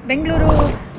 ಬೆಂಗಳೂರು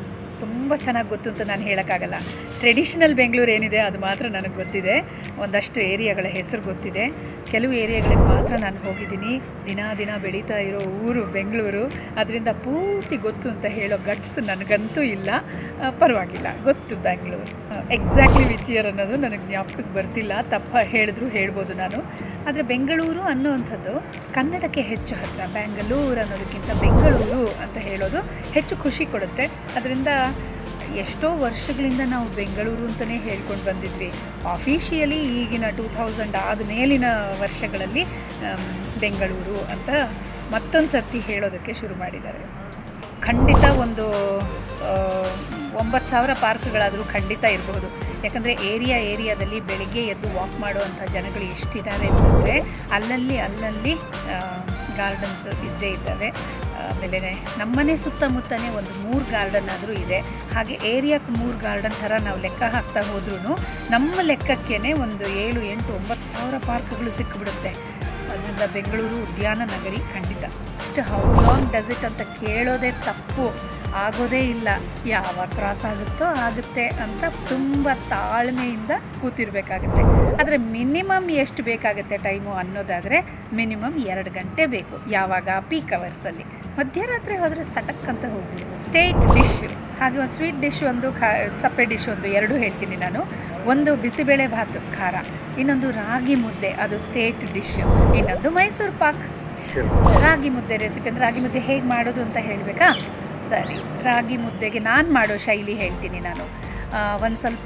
ತುಂಬ ಚೆನ್ನಾಗಿ ಗೊತ್ತು ಅಂತ ನಾನು ಹೇಳೋಕ್ಕಾಗಲ್ಲ ಟ್ರೆಡಿಷನಲ್ ಬೆಂಗಳೂರು ಏನಿದೆ ಅದು ಮಾತ್ರ ನನಗೆ ಗೊತ್ತಿದೆ ಒಂದಷ್ಟು ಏರಿಯಾಗಳ ಹೆಸರು ಗೊತ್ತಿದೆ ಕೆಲವು ಏರಿಯಾಗಳಿಗೆ ಮಾತ್ರ ನಾನು ಹೋಗಿದ್ದೀನಿ ದಿನ ದಿನ ಬೆಳೀತಾ ಇರೋ ಊರು ಬೆಂಗಳೂರು ಅದರಿಂದ ಪೂರ್ತಿ ಗೊತ್ತು ಅಂತ ಹೇಳೋ ಗಟ್ಸ್ ನನಗಂತೂ ಇಲ್ಲ ಆ, ಪರವಾಗಿಲ್ಲ ಗೊತ್ತು ಬೆಂಗಳೂರು ಎಕ್ಸಾಕ್ಟ್ಲಿ ವಿಚ್ ಇಯರ್ ಅನ್ನೋದು ನನಗೆ ಜ್ಞಾಪಕಕ್ಕೆ ಬರ್ತಿಲ್ಲ ತಪ್ಪ ಹೇಳಿದ್ರು ಹೇಳ್ಬೋದು ನಾನು ಆದರೆ ಬೆಂಗಳೂರು ಅನ್ನುವಂಥದ್ದು ಕನ್ನಡಕ್ಕೆ ಹೆಚ್ಚು ಹತ್ತಿರ ಬ್ಯಾಂಗಲೂರು ಅನ್ನೋದಕ್ಕಿಂತ ಬೆಂಗಳೂರು ಅಂತ ಹೇಳೋದು ಹೆಚ್ಚು ಖುಷಿ ಕೊಡುತ್ತೆ ಅದರಿಂದ ಎಷ್ಟೋ ವರ್ಷಗಳಿಂದ ನಾವು ಬೆಂಗಳೂರು ಅಂತಲೇ ಹೇಳ್ಕೊಂಡು ಬಂದಿದ್ವಿ ಆಫಿಷಿಯಲಿ ಈಗಿನ ಟೂ ಥೌಸಂಡ್ ಆದ ಮೇಲಿನ ವರ್ಷಗಳಲ್ಲಿ ಆಮ್, ಬೆಂಗಳೂರು ಅಂತ ಮತ್ತೊಂದು ಸರ್ತಿ ಹೇಳೋದಕ್ಕೆ ಶುರು ಮಾಡಿದ್ದಾರೆ ಖಂಡಿತ ಒಂದು ಆ, ಒಂಬತ್ತು ಸಾವಿರ ಪಾರ್ಕ್ಗಳಾದರೂ ಖಂಡಿತ ಇರಬಹುದು ಯಾಕಂದರೆ ಏರಿಯಾ ಏರಿಯಾದಲ್ಲಿ ಬೆಳಿಗ್ಗೆ ಎದ್ದು ವಾಕ್ ಮಾಡುವಂಥ ಜನಗಳು ಎಷ್ಟಿದ್ದಾರೆ ಅಂತಂದರೆ ಅಲ್ಲಲ್ಲಿ ಅಲ್ಲಲ್ಲಿ ಗಾರ್ಡನ್ಸ್ ಇದ್ದೇ ಇದ್ದಾವೆ ಆಮೇಲೆ ನಮ್ಮನೆ ಸುತ್ತಮುತ್ತನೇ ಒಂದು ಮೂರು ಗಾರ್ಡನ್ ಆದರೂ ಇದೆ ಹಾಗೆ ಏರಿಯಾಕ್ಕೆ ಮೂರು ಗಾರ್ಡನ್ ಥರ ನಾವು ಲೆಕ್ಕ ಹಾಕ್ತಾ ಹೋದ್ರೂ ನಮ್ಮ ಲೆಕ್ಕಕ್ಕೇ ಒಂದು ಏಳು ಎಂಟು ಒಂಬತ್ತು ಸಾವಿರ ಪಾರ್ಕ್ಗಳು ಸಿಕ್ಕಿಬಿಡುತ್ತೆ ಅದರಿಂದ ಬೆಂಗಳೂರು ಉದ್ಯಾನ ನಗರಿ ಖಂಡಿತ ಅಷ್ಟು ಹೌ ಲಾಂಗ್ ಡಸ್ ಇಟ್ ಅಂತ ಕೇಳೋದೇ ತಪ್ಪು ಆಗೋದೇ ಇಲ್ಲ ಯಾವಾಗ ಕ್ರಾಸ್ ಆಗುತ್ತೋ ಆಗುತ್ತೆ ಅಂತ ತುಂಬ ತಾಳ್ಮೆಯಿಂದ ಕೂತಿರ್ಬೇಕಾಗುತ್ತೆ ಆದರೆ ಮಿನಿಮಮ್ ಎಷ್ಟು ಬೇಕಾಗುತ್ತೆ ಟೈಮು ಅನ್ನೋದಾದರೆ ಮಿನಿಮಮ್ ಎರಡು ಗಂಟೆ ಬೇಕು ಯಾವಾಗ ಪೀಕ್ ಅವರ್ಸಲ್ಲಿ ಮಧ್ಯರಾತ್ರಿ ಹೋದರೆ ಸಟಕ್ ಅಂತ ಹೋಗ್ಬೋದು ಸ್ಟೇಟ್ ಡಿಶ್ ಹಾಗೆ ಒಂದು ಸ್ವೀಟ್ ಡಿಶ್ ಒಂದು ಖಾ ಸಪ್ಪೆ ಡಿಶ್ ಒಂದು ಎರಡು ಹೇಳ್ತೀನಿ ನಾನು ಒಂದು ಬಿಸಿಬೇಳೆ ಭಾತು ಖಾರ ಇನ್ನೊಂದು ರಾಗಿ ಮುದ್ದೆ ಅದು ಸ್ಟೇಟ್ ಡಿಶ್ ಇನ್ನೊಂದು ಮೈಸೂರು ಪಾಕ್ ರಾಗಿ ಮುದ್ದೆ ರೆಸಿಪಿ ಅಂದರೆ ರಾಗಿ ಮುದ್ದೆ ಹೇಗೆ ಮಾಡೋದು ಅಂತ ಹೇಳಬೇಕಾ ಸರಿ ರಾಗಿ ಮುದ್ದೆಗೆ ನಾನು ಮಾಡೋ ಶೈಲಿ ಹೇಳ್ತೀನಿ ನಾನು ಒಂದು ಸ್ವಲ್ಪ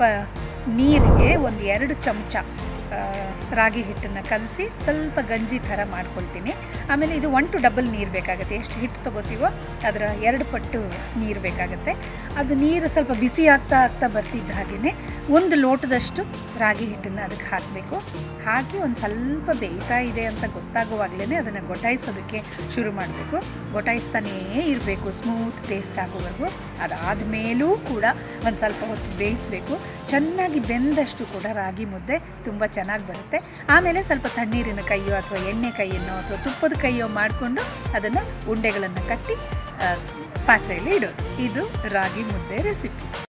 ನೀರಿಗೆ ಒಂದು ಎರಡು ಚಮಚ ಆ, ರಾಗಿ ಹಿಟ್ಟನ್ನು ಕಲಸಿ ಸ್ವಲ್ಪ ಗಂಜಿ ಥರ ಮಾಡ್ಕೊಳ್ತೀನಿ ಆಮೇಲೆ ಇದು ಒನ್ ಟು ಡಬಲ್ ನೀರು ಬೇಕಾಗುತ್ತೆ ಎಷ್ಟು ಹಿಟ್ಟು ತೊಗೋತೀವೋ ಅದರ ಎರಡು ಪಟ್ಟು ನೀರು ಬೇಕಾಗುತ್ತೆ ಅದು ನೀರು ಸ್ವಲ್ಪ ಬಿಸಿ ಆಗ್ತಾ ಆಗ್ತಾ ಬರ್ತಿದ್ದ ಹಾಗೆಯೇ ಒಂದು ಲೋಟದಷ್ಟು ರಾಗಿ ಹಿಟ್ಟನ್ನು ಅದಕ್ಕೆ ಹಾಕಬೇಕು ಹಾಕಿ ಒಂದು ಸ್ವಲ್ಪ ಬೇಯ್ತಾ ಇದೆ ಅಂತ ಗೊತ್ತಾಗುವಾಗಲೇ ಅದನ್ನು ಗೊಟಾಯಿಸೋದಕ್ಕೆ ಶುರು ಮಾಡಬೇಕು ಗೊಟಾಯಿಸ್ತಾನೇ ಇರಬೇಕು ಸ್ಮೂತ್ ಟೇಸ್ಟ್ ಆಗುವವರೆಗೂ ಅದಾದ ಮೇಲೂ ಕೂಡ ಒಂದು ಸ್ವಲ್ಪ ಹೊತ್ತು ಬೇಯಿಸಬೇಕು ಚೆನ್ನಾಗಿ ಬೆಂದಷ್ಟು ಕೂಡ ರಾಗಿ ಮುದ್ದೆ ತುಂಬ ಚೆನ್ನಾಗಿ ಬರುತ್ತೆ ಆಮೇಲೆ ಸ್ವಲ್ಪ ತಣ್ಣೀರಿನ ಕೈಯೋ ಅಥವಾ ಎಣ್ಣೆ ಕೈಯನ್ನೋ ಅಥವಾ ತುಪ್ಪದ ಕೈಯೋ ಮಾಡಿಕೊಂಡು ಅದನ್ನು ಉಂಡೆಗಳನ್ನು ಕಟ್ಟಿ ಆ, ಪಾತ್ರೆಯಲ್ಲಿ ಇಡೋದು ಇದು ರಾಗಿ ಮುದ್ದೆ ರೆಸಿಪಿ